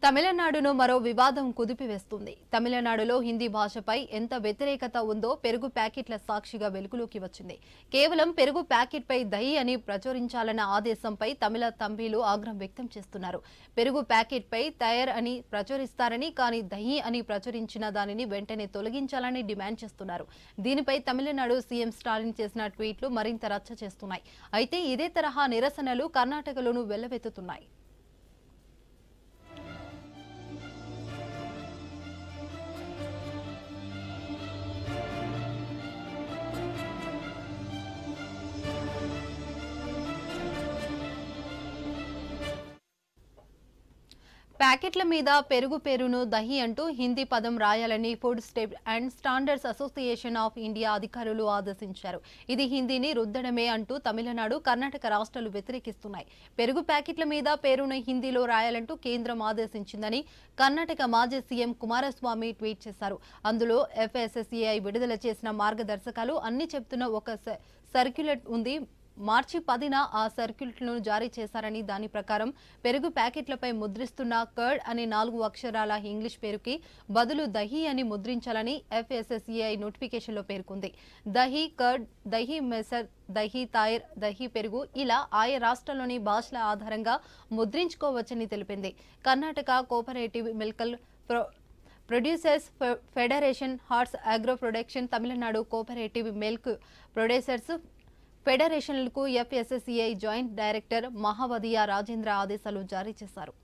తమిళనాడును మరో వివాదం కుదిపివేస్తుంది తమిళనాడులో హిందీ భాషపై ఎంత వ్యతిరేకత ఉందో పెరుగు ప్యాకెట్ల సాక్షిగా వెలుగులోకి వచ్చింది కేవలం పెరుగు ప్యాకెట్పై దహి అని ప్రచురించాలన్న ఆదేశంపై తమిళ తంబీలు ఆగ్రహం వ్యక్తం చేస్తున్నారు పెరుగు ప్యాకెట్పై తయర్ అని ప్రచురిస్తారని కానీ దహి అని ప్రచురించిన దానిని వెంటనే తొలగించాలని డిమాండ్ చేస్తున్నారు దీనిపై తమిళనాడు సీఎం స్టాలిన్ చేసిన ట్వీట్లు మరింత రచ్చ చేస్తున్నాయి అయితే ఇదే తరహా నిరసనలు కర్ణాటకలోనూ వెల్లవెత్తుతున్నాయి ప్యాకెట్ల మీద పెరుగు పేరును దహి అంటూ హిందీ పదం రాయాలని food state and standards association of India అధికారులు ఆదేశించారు ఇది హిందీని రుద్దడమే అంటూ తమిళనాడు కర్ణాటక రాష్ట్రాలు వ్యతిరేకిస్తున్నాయి పెరుగు ప్యాకెట్ల మీద పేరును హిందీలో రాయాలంటూ కేంద్రం ఆదేశించిందని కర్ణాటక మాజీ సీఎం కుమారస్వామి ట్వీట్ చేశారు అందులో ఎఫ్ఎస్ఎస్ఏఐ విడుదల చేసిన మార్గదర్శకాలు అన్ని చెప్తున్న ఒక స- సర్క్యులర్ ఉంది మార్చి పదిన ఆ సర్క్యులర్ను జారీ చేశారని దాని ప్రకారం పెరుగు ప్యాకెట్లపై ముద్రిస్తున్న కర్డ్ అనే నాలుగు అక్షరాల ఇంగ్లీష్ పేరుకి బదులు దహి అని ముద్రించాలని ఎఫ్ఎస్ఎస్ఏఐ నోటిఫికేషన్లో పేర్కొంది దహి కర్డ్ దహి మెసర్ దహి తాయిర్ దహి పెరుగు ఇలా ఆయా రాష్ట్రాల్లోని భాషల ఆధారంగా ముద్రించుకోవచ్చని తెలిపింది కర్ణాటక కోఆపరేటివ్ మిల్కల్ ప్రో ప్రొడ్యూసర్స్ ఫె- ఫెడరేషన్ హార్ట్స్ agro production Tamil Nadu cooperative milk producers ఫెడరేషన్లకు FSSCI joint director Mahavadiya Rajendra ఆదేశాలు జారీ చేశారు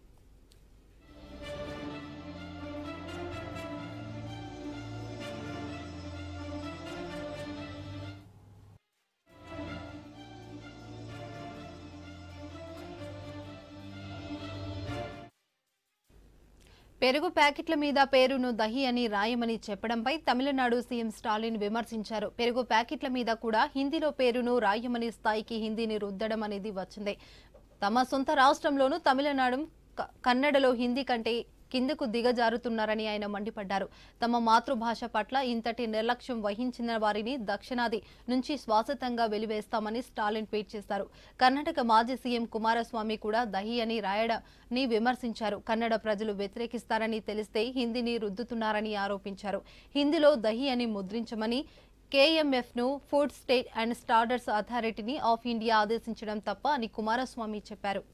పెరుగు ప్యాకెట్ల మీద పేరును దహి అని రాయమని చెప్పడంపై తమిళనాడు సీఎం స్టాలిన్ విమర్శించారు పెరుగు ప్యాకెట్ల మీద కూడా హిందీలో పేరును రాయమని స్థాయికి హిందీని రుద్దడం అనేది వచ్చింది తమ సొంత రాష్ట్రంలోనూ తమిళనాడు క- కన్నడలో హిందీ కంటే కిందకు దిగజారుతున్నారని ఆయన మండిపడ్డారు తమ మాతృభాష పట్ల ఇంతటి నిర్లక్ష్యం వహించిన వారిని దక్షిణాది నుంచి శాశ్వతంగా వెలివేస్తామని స్టాలిన్ ట్వీట్ చేశారు కర్ణాటక మాజీ సీఎం కుమారస్వామి కూడా దహి అని రాయడాన్ని విమర్శించారు కన్నడ ప్రజలు వ్యతిరేకిస్తారని తెలిస్తే హిందీని రుద్దుతున్నారని ఆరోపించారు హిందీలో దహి అని ముద్రించమని కేఎంఎఫ్ ను ఫుడ్ స్టేట్ అండ్ స్టాండర్డ్స్ అథారిటీని ఆఫ్ ఇండియా ఆదేశించడం తప్ప అని కుమారస్వామి చెప్పారు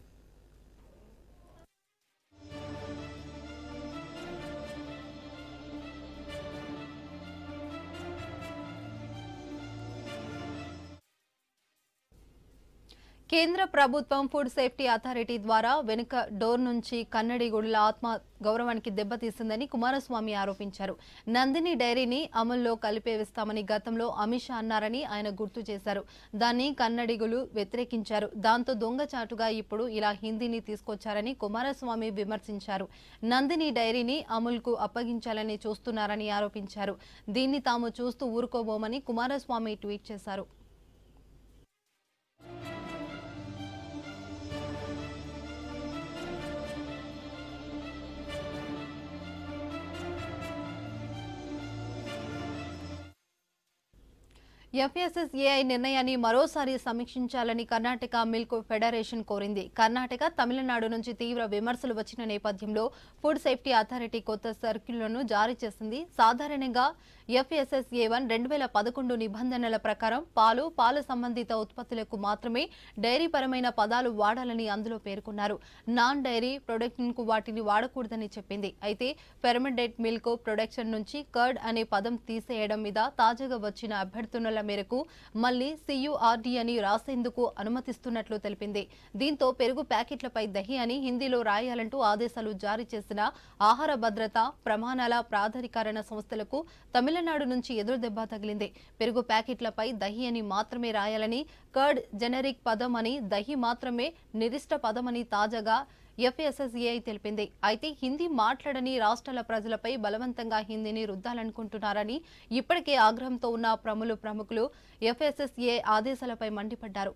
కేంద్ర ప్రభుత్వం ఫుడ్ సేఫ్టీ అథారిటీ ద్వారా వెనుక డోర్ నుంచి కన్నడిగుడుల ఆత్మ గౌరవానికి దెబ్బతీసిందని కుమారస్వామి ఆరోపించారు నందిని డైరీని అమల్లో కలిపేస్తామని గతంలో అమిత్ షా అన్నారని ఆయన గుర్తు చేశారు దాన్ని కన్నడిగులు వ్యతిరేకించారు దాంతో దొంగచాటుగా ఇప్పుడు ఇలా హిందీని తీసుకొచ్చారని కుమారస్వామి విమర్శించారు నందిని డైరీని అమూల్కు అప్పగించాలని చూస్తున్నారని ఆరోపించారు దీన్ని తాము చూస్తూ ఊరుకోబోమని కుమారస్వామి ట్వీట్ చేశారు ఎఫ్ఎస్ఎస్ఏఐ నిర్ణయాన్ని మరోసారి సమీక్షించాలని కర్ణాటక మిల్క్ ఫెడరేషన్ కోరింది కర్ణాటక తమిళనాడు నుంచి తీవ్ర విమర్శలు వచ్చిన నేపథ్యంలో ఫుడ్ సేఫ్టీ అథారిటీ కొత్త సర్క్యులర్ను జారీ చేసింది సాధారణంగా ఎఫ్ఎస్ఎస్ఏ వన్ రెండు వేల పదకొండు నిబంధనల ప్రకారం పాలు పాల సంబంధిత ఉత్పత్తులకు మాత్రమే డైరీ పరమైన పదాలు వాడాలని అందులో పేర్కొన్నారు నాన్ డైరీ ప్రొడక్షన్ కు వాటిని వాడకూడదని చెప్పింది అయితే ఫెర్మెంటెడ్ మిల్క్ ప్రొడక్షన్ నుంచి కర్డ్ అనే పదం తీసేయడం మీద తాజాగా వచ్చిన అభ్యర్థనల మేరకు మళ్లీ సియుఆర్డి అని రాసేందుకు అనుమతిస్తున్నట్లు తెలిపింది దీంతో పెరుగు ప్యాకెట్లపై దహి అని హిందీలో రాయాలంటూ ఆదేశాలు జారీ చేసిన ఆహార భద్రత ప్రమాణాల ప్రాధికరణ సంస్థలకు తమిళనాడు నుంచి ఎదురు దెబ్బ తగిలింది పెరుగు ప్యాకెట్లపై దహి అని మాత్రమే రాయాలని కర్డ్ జెనరిక్ పదం అని దహి మాత్రమే నిర్దిష్ట పదమని తాజాగా ఎఫ్ఎస్ఎస్ఏఐ తెలిపింది అయితే హిందీ మాట్లాడని రాష్ట్రాల ప్రజలపై బలవంతంగా హిందీని రుద్దాలనుకుంటున్నారని ఇప్పటికే ఆగ్రహంతో ఉన్న ప్రములు ప్రముఖులు ఎఫ్ఎస్ఎస్ఏ ఆదేశాలపై మండిపడ్డారు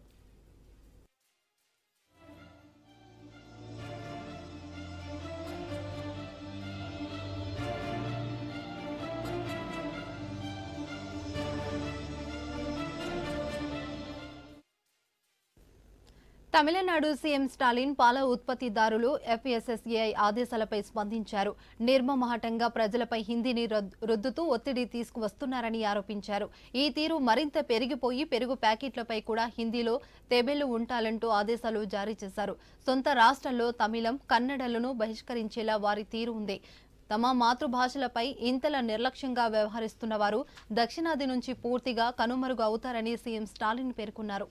తమిళనాడు సీఎం స్టాలిన్ పాల ఉత్పత్తిదారులు ఎఫ్ఎస్ఎస్ఏఐ ఆదేశాలపై స్పందించారు నిర్మమహటంగా ప్రజలపై హిందీని రద్- రుద్దుతూ ఒత్తిడి తీసుకువస్తున్నారని ఆరోపించారు ఈ తీరు మరింత పెరిగిపోయి పెరుగు ప్యాకెట్లపై కూడా హిందీలో తెబెళ్లు ఉండాలంటూ ఆదేశాలు జారీ చేశారు సొంత రాష్ట్రంలో తమిళం కన్నడలను బహిష్కరించేలా వారి తీరు ఉంది తమ మాతృభాషలపై ఇంతలా నిర్లక్ష్యంగా వ్యవహరిస్తున్న వారు దక్షిణాది నుంచి పూర్తిగా కనుమరుగు అవుతారని సీఎం స్టాలిన్ పేర్కొన్నారు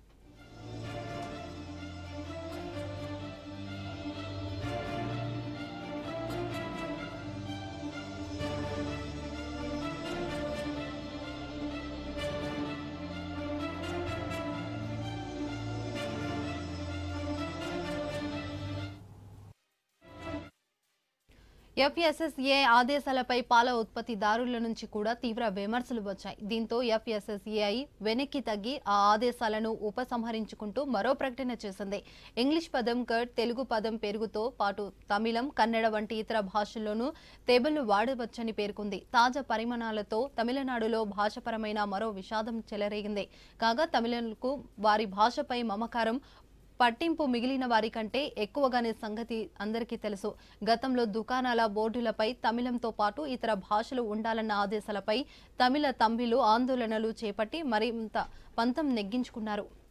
ఎఫ్ఎస్ఎస్ఏ ఆదేశాలపై పాల ఉత్పత్తిదారుల నుంచి కూడా తీవ్ర విమర్శలు వచ్చాయి దీంతో ఎఫ్ఎస్ఎస్ఏఐ వెనక్కి తగ్గి ఆ ఆదేశాలను ఉపసంహరించుకుంటూ మరో ప్రకటన చేసింది ఇంగ్లీష్ పదం కర్డ్ తెలుగు పదం పెరుగుతో పాటు తమిళం కన్నడ వంటి ఇతర భాషల్లోనూ తేబుళ్లు వాడవచ్చని పేర్కొంది తాజా పరిమాణాలతో తమిళనాడులో భాషపరమైన మరో విషాదం చెలరేగింది కాగా తమిళులకు వారి భాషపై మమకారం పట్టింపు మిగిలిన వారి కంటే ఎక్కువగానే సంగతి అందరికీ తెలుసు గతంలో దుకాణాల బోర్డులపై తమిళంతో పాటు ఇతర భాషలు ఉండాలన్న ఆదేశాలపై తమిళ తంబిలు ఆందోళనలు చేపట్టి మరింత పంతం నెగ్గించుకున్నారు